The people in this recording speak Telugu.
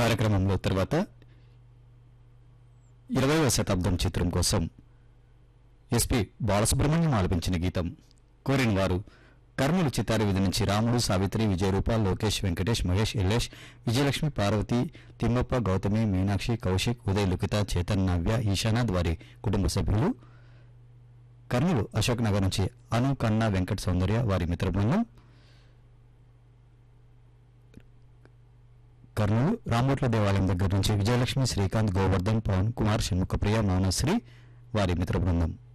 కార్యక్రమంలో తర్వాత ఇరవైవ శతాబ్దం చిత్రం కోసం ఎస్పి బాలసుబ్రహ్మణ్యం ఆలపించిన గీతం కోరిన వారు కర్నూలు చిత్తారి విధి నుంచి రాముడు సావిత్రి విజయరూప లోకేష్ వెంకటేష్ మహేష్ ఎల్లేష్ విజయలక్ష్మి పార్వతి తిమ్మప్ప గౌతమి మీనాక్షి కౌశిక్ ఉదయ్ లుకిత చేతన్ నవ్య ఈశానాథ్ వారి కుటుంబ సభ్యులు కర్నూలు అశోక్ నగర్ నుంచి అను కన్నా వెంకట సౌందర్య వారి మిత్ర బృందం కర్నూలు రామోట్ల దేవాలయం దగ్గర నుంచి విజయలక్ష్మి శ్రీకాంత్ గోవర్ధన్ పవన్ కుమార్ షణ్ముఖప్రియ మౌనశ్రీ వారి మిత్ర బృందం